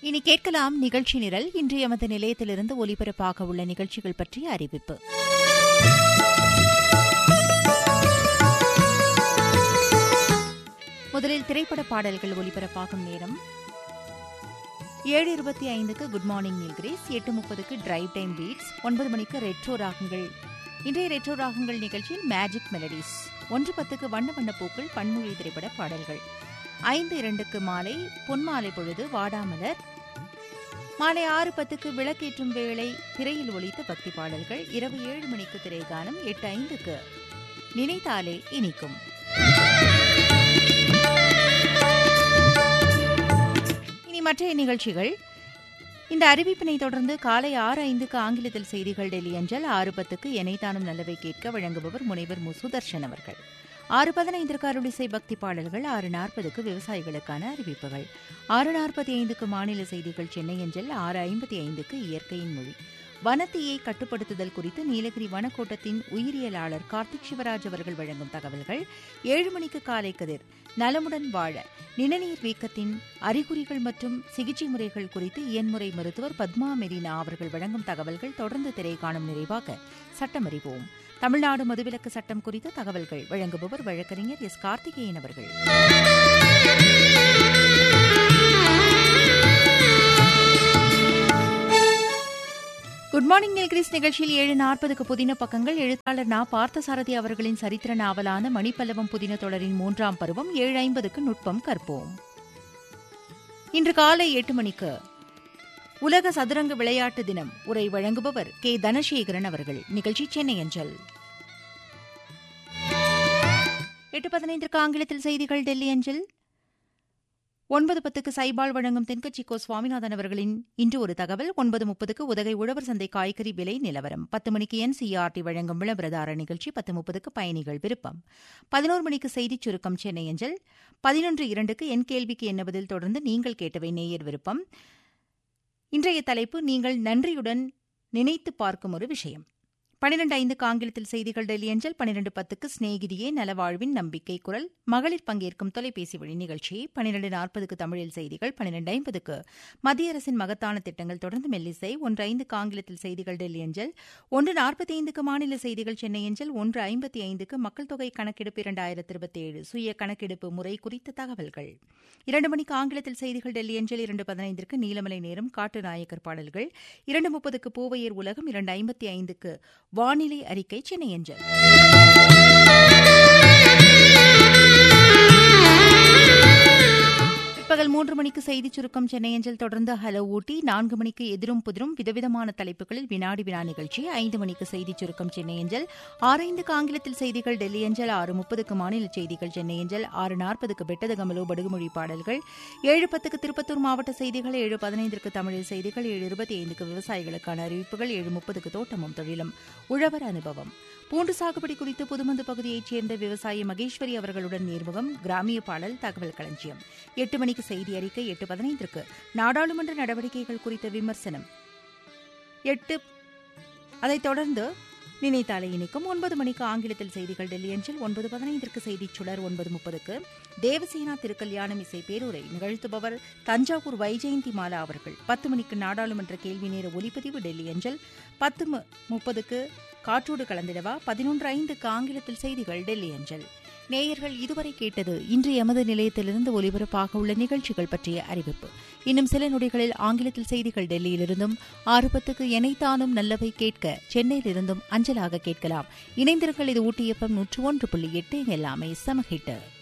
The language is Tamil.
இனி கேட்கலாம் நிகழ்ச்சி நிரல் இன்று எமது நிலையத்திலிருந்து ஒலிபரப்பாக உள்ள நிகழ்ச்சிகள் பற்றிய அறிவிப்பு முதலில் திரைப்பட பாடல்கள் ஒலிபரப்பாகும் நேரம் ஏழு இருபத்தி ஐந்துக்கு குட் மார்னிங் நில்கிரேஸ் எட்டு முப்பதுக்கு டிரைவ் டைம் பீட்ஸ் ஒன்பது மணிக்கு ரெட்ரோ ராகங்கள் இன்றைய ரெட்ரோ ராகங்கள் நிகழ்ச்சியில் மேஜிக் மெலடிஸ் ஒன்று பத்துக்கு வண்ண வண்ண பூக்கள் பன்மொழி திரைப்பட பாடல்கள் ஐந்து இரண்டுக்கு மாலை பொன்மாலை பொழுது வாடாமலர் மாலை ஆறு பத்துக்கு விளக்கேற்றும் வேளை திரையில் ஒலித்த பக்தி பாடல்கள் இரவு ஏழு மணிக்கு திரைகானம் எட்டு ஐந்துக்கு நினைத்தாலே இனிக்கும் இனி மற்ற நிகழ்ச்சிகள் இந்த அறிவிப்பினை தொடர்ந்து காலை ஆறு ஐந்துக்கு ஆங்கிலத்தில் செய்திகள் டெல்லி அஞ்சல் ஆறு பத்துக்கு எனைத்தானும் நல்லவை கேட்க வழங்குபவர் முனைவர் மு சுதர்ஷன் அவர்கள் ஆறு பதினைந்திற்கு அருளிசை பக்தி பாடல்கள் ஆறு நாற்பதுக்கு விவசாயிகளுக்கான அறிவிப்புகள் ஆறு நாற்பத்தி ஐந்துக்கு மாநில செய்திகள் சென்னை அஞ்சல் ஆறு ஐம்பத்தி ஐந்துக்கு இயற்கையின் மொழி வனத்தீயை கட்டுப்படுத்துதல் குறித்து நீலகிரி வனக்கோட்டத்தின் உயிரியலாளர் கார்த்திக் சிவராஜ் அவர்கள் வழங்கும் தகவல்கள் ஏழு மணிக்கு காலை கதிர் நலமுடன் வாழ நிணநீர் வீக்கத்தின் அறிகுறிகள் மற்றும் சிகிச்சை முறைகள் குறித்து இயன்முறை மருத்துவர் பத்மா மெரினா அவர்கள் வழங்கும் தகவல்கள் தொடர்ந்து திரை காணும் நிறைவாக சட்டமறிவோம் தமிழ்நாடு மதுவிலக்கு சட்டம் குறித்த தகவல்கள் வழங்குபவர் வழக்கறிஞர் எஸ் கார்த்திகேயன் அவர்கள் குட் மார்னிங் நில்கிரிஸ் நிகழ்ச்சியில் ஏழு நாற்பதுக்கு புதின பக்கங்கள் எழுத்தாளர் நா பார்த்தசாரதி அவர்களின் சரித்திர நாவலான மணிப்பல்லவம் புதின தொடரின் மூன்றாம் பருவம் ஏழு ஐம்பதுக்கு நுட்பம் கற்போம் இன்று காலை எட்டு மணிக்கு உலக சதுரங்க விளையாட்டு தினம் உரை வழங்குபவர் கே தனசேகரன் அவர்கள் நிகழ்ச்சி சென்னை அஞ்சல் எட்டு பதினைந்திற்கு ஆங்கிலத்தில் செய்திகள் டெல்லி அஞ்சல் ஒன்பது பத்துக்கு சைபால் வழங்கும் தென்கட்சி கோ சுவாமிநாதன் அவர்களின் இன்று ஒரு தகவல் ஒன்பது முப்பதுக்கு உதகை உழவர் சந்தை காய்கறி விலை நிலவரம் பத்து மணிக்கு என்சிஆர்டி வழங்கும் விளம்பரதார நிகழ்ச்சி பத்து முப்பதுக்கு பயணிகள் விருப்பம் பதினோரு மணிக்கு செய்திச் சுருக்கம் சென்னை அஞ்சல் பதினொன்று இரண்டுக்கு என் கேள்விக்கு என்ன பதில் தொடர்ந்து நீங்கள் கேட்டவை நேயர் விருப்பம் இன்றைய தலைப்பு நீங்கள் நன்றியுடன் நினைத்து பார்க்கும் ஒரு விஷயம் பனிரெண்டு ஐந்துக்கு ஆங்கிலத்தில் செய்திகள் டெல்லி அஞ்சல் பனிரெண்டு பத்துக்கு ஸ்நேகிதியே நலவாழ்வின் நம்பிக்கை குரல் மகளிர் பங்கேற்கும் தொலைபேசி வழி நிகழ்ச்சி பனிரெண்டு நாற்பதுக்கு தமிழில் செய்திகள் பனிரெண்டு ஐம்பதுக்கு மத்திய அரசின் மகத்தான திட்டங்கள் தொடர்ந்து மெல்லிசை ஒன்று ஐந்துக்கு ஆங்கிலத்தில் செய்திகள் டெல்லி அஞ்சல் ஒன்று நாற்பத்தி ஐந்துக்கு மாநில செய்திகள் சென்னை அஞ்சல் ஒன்று ஐம்பத்தி ஐந்துக்கு மக்கள் தொகை கணக்கெடுப்பு இரண்டாயிரத்தி இருபத்தி ஏழு சுய கணக்கெடுப்பு முறை குறித்த தகவல்கள் இரண்டு மணிக்கு ஆங்கிலத்தில் செய்திகள் டெல்லி அஞ்சல் இரண்டு பதினைந்திற்கு நீலமலை நேரம் காட்டு நாயக்கர் பாடல்கள் இரண்டு முப்பதுக்கு பூவையர் உலகம் இரண்டு ஐம்பத்தி ஐந்துக்கு வானிலை அறிக்கை சென்னை அஞ்சல் பிற்பகல் மூன்று மணிக்கு செய்திச் சுருக்கம் சென்னை அஞ்சல் தொடர்ந்து ஹலோ ஊட்டி நான்கு மணிக்கு எதிரும் புதிரும் விதவிதமான தலைப்புகளில் வினாடி வினா நிகழ்ச்சி ஐந்து மணிக்கு செய்திச் சுருக்கம் சென்னை அஞ்சல் ஆரைந்துக்கு ஆங்கிலத்தில் செய்திகள் டெல்லி அஞ்சல் ஆறு முப்பதுக்கு மாநில செய்திகள் சென்னை அஞ்சல் ஆறு நாற்பதுக்கு பெட்டதகமலோ படுகுமொழி பாடல்கள் ஏழு பத்துக்கு திருப்பத்தூர் மாவட்ட செய்திகள் ஏழு பதினைந்திற்கு தமிழில் செய்திகள் ஏழு இருபத்தி ஐந்துக்கு விவசாயிகளுக்கான அறிவிப்புகள் ஏழு முப்பதுக்கு தோட்டமும் தொழிலும் உழவர் அனுபவம் பூண்டு சாகுபடி குறித்து புதுமந்து பகுதியைச் சேர்ந்த விவசாயி மகேஸ்வரி அவர்களுடன் நேர்முகம் கிராமிய பாடல் தகவல் களஞ்சியம் எட்டு மணிக்கு செய்தி அறிக்கை எட்டு பதினைந்திற்கு நாடாளுமன்ற நடவடிக்கைகள் குறித்த விமர்சனம் எட்டு அதைத் தொடர்ந்து நினைத்தாலே இனிக்கும் ஒன்பது மணிக்கு ஆங்கிலத்தில் செய்திகள் டெல்லி அஞ்சில் ஒன்பது பதினைந்திற்கு செய்திச் சுடர் ஒன்பது முப்பதுக்கு தேவசேனா திருக்கல்யாணம் இசை பேருரை நிகழ்த்துபவர் தஞ்சாவூர் வைஜெயந்தி மாலா அவர்கள் பத்து மணிக்கு நாடாளுமன்ற கேள்வி நேர ஒலிப்பதிவு டெல்லி அஞ்சல் பத்து முப்பதுக்கு காற்றோடு கலந்திடவா பதினொன்று ஐந்துக்கு ஆங்கிலத்தில் செய்திகள் டெல்லி அஞ்சல் நேயர்கள் இதுவரை கேட்டது இன்று எமது நிலையத்திலிருந்து ஒலிபரப்பாக உள்ள நிகழ்ச்சிகள் பற்றிய அறிவிப்பு இன்னும் சில நொடிகளில் ஆங்கிலத்தில் செய்திகள் டெல்லியிலிருந்தும் ஆறு பத்துக்கு எனைத்தானும் நல்லவை கேட்க சென்னையிலிருந்தும் அஞ்சலாக கேட்கலாம் இணைந்திருங்கள் இது ஊட்டியப்பம் நூற்று ஒன்று புள்ளி எட்டு எல்லாமே சமஹிட்டு